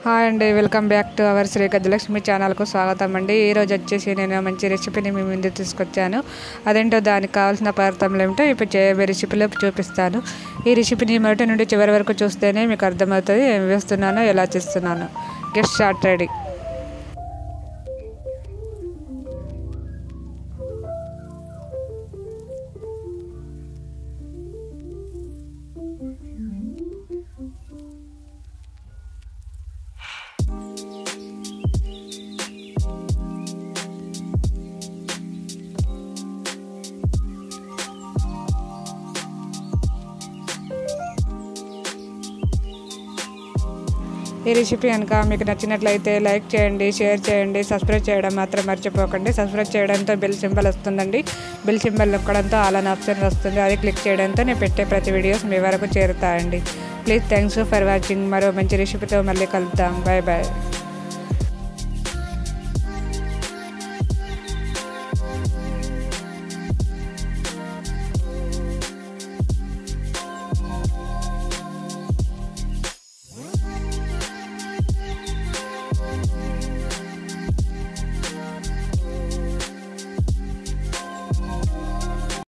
hi అండి welcome back to our Sri Gajalakshmi ఛానల్కు స్వాగతం అండి ఈరోజు వచ్చేసి నేను మంచి రెసిపీని మీ ముందు తీసుకొచ్చాను అదేంటో దానికి కావాల్సిన పదార్థాలు ఏమిటో ఇప్పుడు చేయబోయే రెసిపీలో చూపిస్తాను ఈ రెసిపీని మొదటి నుండి చివరి వరకు చూస్తేనే మీకు అర్థమవుతుంది ఏం వేస్తున్నానో ఎలా చేస్తున్నాను గెస్ట్ స్టార్ట్ రెడీ ఈ రెసిపీ కనుక మీకు నచ్చినట్లయితే లైక్ చేయండి షేర్ చేయండి సబ్స్క్రైబ్ చేయడం మాత్రం మర్చిపోకండి సబ్స్క్రైబ్ చేయడంతో బెల్ సింబల్ వస్తుందండి బెల్ సింబల్ నొక్కడంతో ఆల్ అన్ ఆప్షన్ వస్తుంది అది క్లిక్ చేయడంతో నేను పెట్టే ప్రతి వీడియోస్ మీ వరకు చేరుతాయండి ప్లీజ్ థ్యాంక్స్ ఫర్ వాచింగ్ మరో మంచి రెసిపీతో మళ్ళీ కలుద్దాం బాయ్ బాయ్